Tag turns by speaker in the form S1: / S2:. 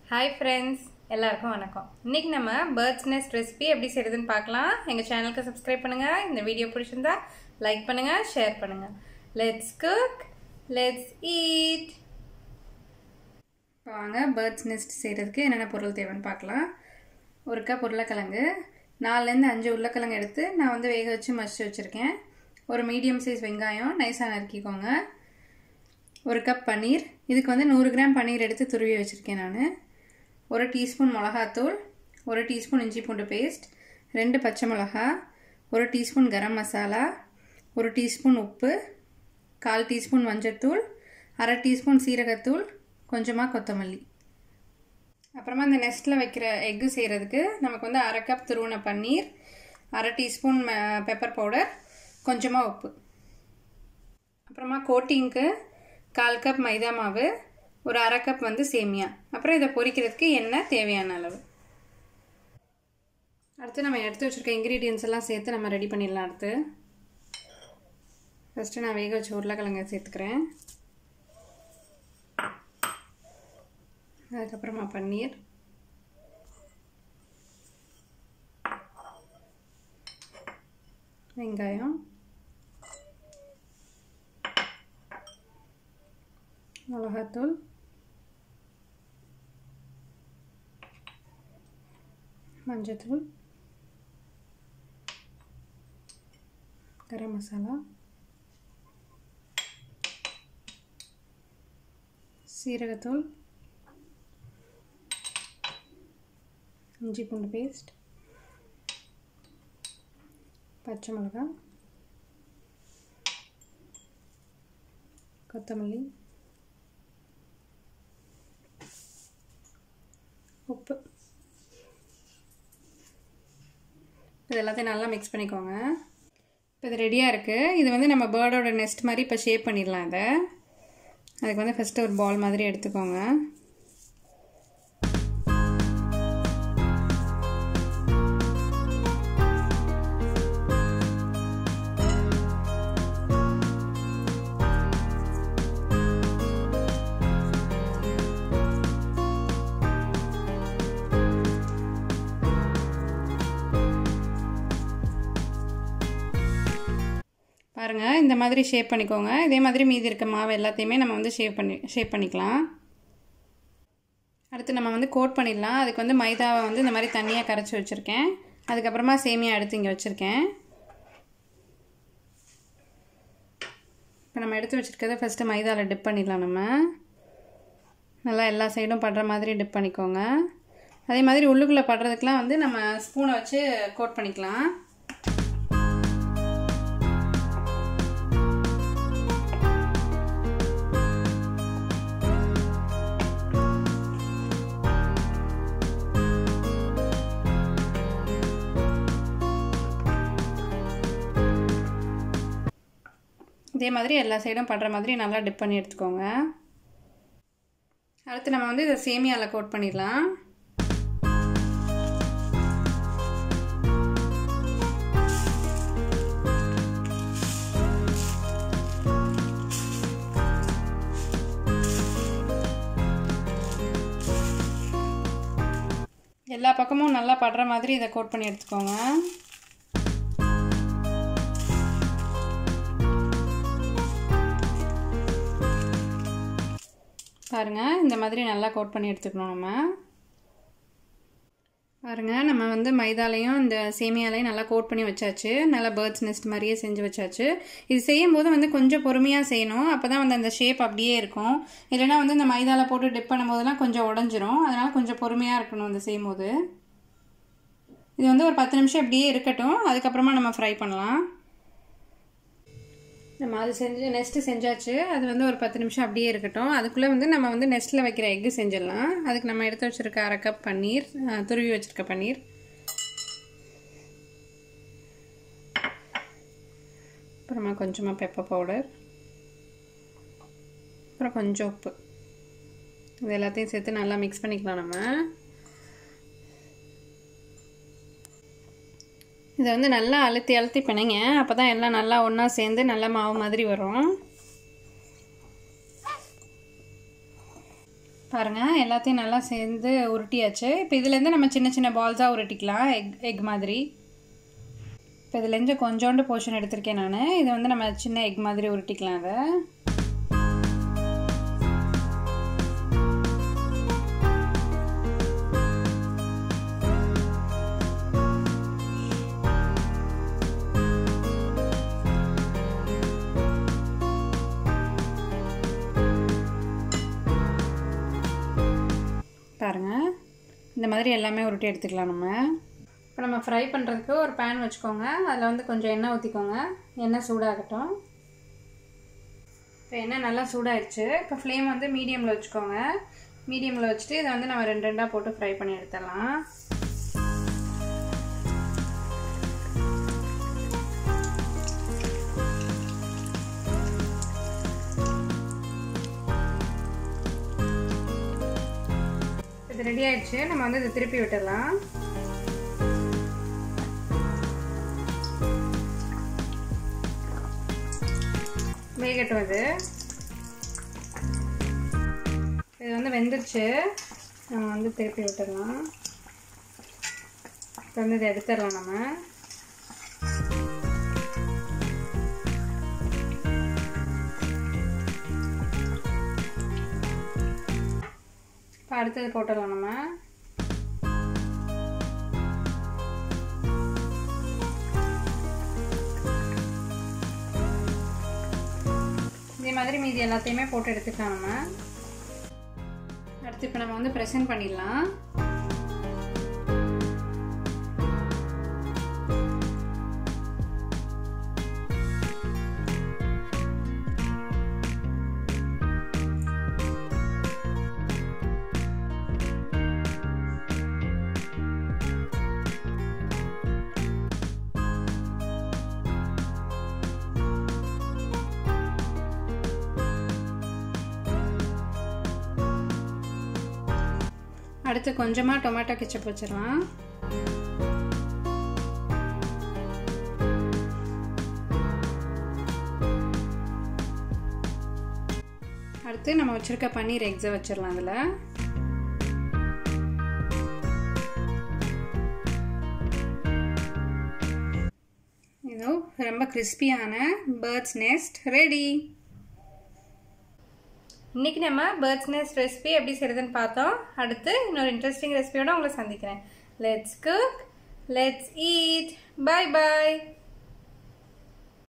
S1: hi friends எல்லாருக்கும் வணக்கம் இன்னைக்கு நம்ம பேர்ட்ஸ் நெஸ்ட் ரெசிபி எப்படி செய்யறதுன்னு பார்க்கலாம் எங்கள் சேனலுக்கு சப்ஸ்கிரைப் பண்ணுங்கள் இந்த வீடியோ பிடிச்சிருந்தா லைக் பண்ணுங்கள் ஷேர் பண்ணுங்கள் லெட்ஸ் குக் லெட்ஸ் ஈட் இப்போ வாங்க பேர்ட்ஸ் நெஸ்ட் செய்கிறதுக்கு என்னென்ன பொருள் தேவைன்னு பார்க்கலாம் ஒரு கப் உருளைக்கிழங்கு நாலுலேருந்து அஞ்சு உருளைக்கிழங்கு எடுத்து நான் வந்து வேக வச்சு மசிச்சு வச்சுருக்கேன் ஒரு மீடியம் சைஸ் வெங்காயம் நைஸாக நறுக்கிக்கோங்க ஒரு கப் பன்னீர் இதுக்கு வந்து நூறு கிராம் பன்னீர் எடுத்து துருவி வச்சுருக்கேன் நான் ஒரு டீஸ்பூன் மிளகாத்தூள் ஒரு டீஸ்பூன் இஞ்சி பூண்டு பேஸ்ட் ரெண்டு பச்சை மிளகா ஒரு டீஸ்பூன் கரம் மசாலா ஒரு டீஸ்பூன் உப்பு கால் டீஸ்பூன் மஞ்சத்தூள் அரை டீஸ்பூன் சீரகத்தூள் கொஞ்சமாக கொத்தமல்லி அப்புறமா இந்த நெஸ்ட்டில் வைக்கிற எக்கு செய்கிறதுக்கு நமக்கு வந்து அரை கப் துருவன பன்னீர் அரை டீஸ்பூன் பெப்பர் பவுடர் கொஞ்சமாக உப்பு அப்புறமா கோட்டிங்க்கு கால் கப் மைதா மாவு ஒரு அரை கப் வந்து சேமியா அப்புறம் இதை பொரிக்கிறதுக்கு எண்ணெய் தேவையான அளவு அடுத்து நம்ம எடுத்து வச்சுருக்க இன்க்ரீடியன்ஸ் எல்லாம் சேர்த்து நம்ம ரெடி பண்ணிடலாம் அடுத்து ஃபஸ்ட்டு நான் வேக வச்ச உருளைக்கிழங்க சேர்த்துக்கிறேன் அதுக்கப்புறமா பன்னீர் வெங்காயம் மிளகாத்தூள் மஞ்சத்தூள் கரம் மசாலா சீரகத்தூள் இஞ்சி பூண்டு பேஸ்ட் பச்சை மிளகாய் கொத்தமல்லி உப்பு இது எல்லாத்தையும் நல்லா மிக்ஸ் பண்ணிக்கோங்க இப்போ இது ரெடியாக இருக்குது இது வந்து நம்ம பேர்டோட நெஸ்ட் மாதிரி இப்போ ஷேப் பண்ணிடலாம் இதை அதுக்கு வந்து ஃபஸ்ட்டு ஒரு பால் மாதிரி எடுத்துக்கோங்க பாருங்கள் இந்த மாதிரி ஷேப் பண்ணிக்கோங்க இதே மாதிரி மீதி இருக்க மாவு எல்லாத்தையுமே நம்ம வந்து ஷேப் பண்ணி ஷேப் பண்ணிக்கலாம் அடுத்து நம்ம வந்து கோட் பண்ணிடலாம் அதுக்கு வந்து மைதாவை வந்து இந்த மாதிரி தண்ணியாக கரைச்சி வச்சுருக்கேன் அதுக்கப்புறமா சேமியா எடுத்து இங்கே வச்சுருக்கேன் இப்போ நம்ம எடுத்து வச்சுருக்கிறத ஃபஸ்ட்டு மைதாவில் டிப் பண்ணிடலாம் நம்ம நல்லா எல்லா சைடும் படுற மாதிரி டிப் பண்ணிக்கோங்க அதே மாதிரி உள்ளுக்குள்ளே படுறதுக்கெலாம் வந்து நம்ம ஸ்பூனை வச்சு கோட் பண்ணிக்கலாம் இதே மாதிரி எல்லா சைடும் படுற மாதிரி நல்லா டிப் பண்ணி எடுத்துக்கோங்க அடுத்து நம்ம வந்து இதை சேமியாவில் கோட் பண்ணிடலாம் எல்லா பக்கமும் நல்லா படுற மாதிரி இதை கோட் பண்ணி எடுத்துக்கோங்க பாருங்கள் இந்த மாதிரி நல்லா கோட் பண்ணி எடுத்துக்கணும் நம்ம பாருங்கள் நம்ம வந்து மைதாலையும் இந்த சேமியாலையும் நல்லா கோட் பண்ணி வச்சாச்சு நல்லா பேர்ட்ஸ் நெஸ்ட் மாதிரியே செஞ்சு வச்சாச்சு இது செய்யும் போது வந்து கொஞ்சம் பொறுமையாக செய்யணும் அப்போ தான் வந்து அந்த ஷேப் அப்படியே இருக்கும் இல்லைனா வந்து இந்த மைதாவில் போட்டு டிப் பண்ணும்போதெல்லாம் கொஞ்சம் உடஞ்சிரும் அதனால் கொஞ்சம் பொறுமையாக இருக்கணும் அந்த செய்யும் போது இது வந்து ஒரு பத்து நிமிஷம் இப்படியே இருக்கட்டும் அதுக்கப்புறமா நம்ம ஃப்ரை பண்ணலாம் நம்ம அது செஞ்சு நெஸ்ட்டு செஞ்சாச்சு அது வந்து ஒரு பத்து நிமிஷம் அப்படியே இருக்கட்டும் அதுக்குள்ளே வந்து நம்ம வந்து நெஸ்ட்டில் வைக்கிற எக்கு செஞ்சிடலாம் அதுக்கு நம்ம எடுத்து வச்சுருக்க அரை கப் பன்னீர் துருவி வச்சுருக்க பன்னீர் அப்புறமா கொஞ்சமாக பெப்பர் பவுடர் அப்புறம் கொஞ்சம் உப்பு இது எல்லாத்தையும் சேர்த்து நல்லா மிக்ஸ் பண்ணிக்கலாம் நம்ம இதை வந்து நல்லா அழுத்தி அழுத்தி பிணைங்க அப்போ தான் எல்லாம் நல்லா ஒன்றா சேர்ந்து நல்லா மாவு மாதிரி வரும் பாருங்கள் எல்லாத்தையும் நல்லா சேர்ந்து உருட்டியாச்சு இப்போ இதுலேருந்து நம்ம சின்ன சின்ன பால்ஸாக உருட்டிக்கலாம் எக் எக் மாதிரி இப்போ இதுலேருந்து கொஞ்சோண்டு போர்ஷன் எடுத்திருக்கேன் நான் இது வந்து நம்ம சின்ன எக் மாதிரி உருட்டிக்கலாம் அதை பாருங்கள் இந்த மாதிரி எல்லாமே உருட்டி எடுத்துக்கலாம் நம்ம இப்போ நம்ம ஃப்ரை பண்ணுறதுக்கு ஒரு பேன் வச்சுக்கோங்க அதில் வந்து கொஞ்சம் எண்ணெய் ஊற்றிக்கோங்க எண்ணெய் சூடாகட்டும் இப்போ எண்ணெய் நல்லா சூடாயிடுச்சு இப்போ ஃப்ளேம் வந்து மீடியமில் வச்சுக்கோங்க மீடியமில் வச்சுட்டு இதை வந்து நம்ம ரெண்டு ரெண்டாக போட்டு ஃப்ரை பண்ணி எடுத்துடலாம் இது ரெடி ஆயிடுச்சு நம்ம வந்து இதை திருப்பி விட்டுடலாம் வேகட்டும் அது இது வந்து வெந்துருச்சு நம்ம வந்து திருப்பி விட்டுடலாம் இப்போ வந்து இதை எடுத்துடலாம் நம்ம இப்போ அடுத்தது போட்டுடலாம் நம்ம இதே மாதிரி மீதி எல்லாத்தையுமே போட்டு எடுத்துக்கலாம் நம்ம அடுத்து இப்போ நம்ம வந்து ப்ரெசென்ட் பண்ணிடலாம் அடுத்து கொஞ்சமாக டொமேட்டோ கெச்சப் வச்சிடலாம் அடுத்து நம்ம வச்சுருக்க பன்னீர் எக்ஸை வச்சிடலாம் அதில் இதோ ரொம்ப கிறிஸ்பியான பேர்ட்ஸ் நெஸ்ட் ரெடி இன்றைக்கி நம்ம பேர்ட்ஸ் நெஸ்ட் ரெசிபி எப்படி செய்கிறதுன்னு பார்த்தோம் அடுத்து இன்னொரு இன்ட்ரெஸ்டிங் ரெசிபியோட உங்களை சந்திக்கிறேன் let's cook let's eat bye bye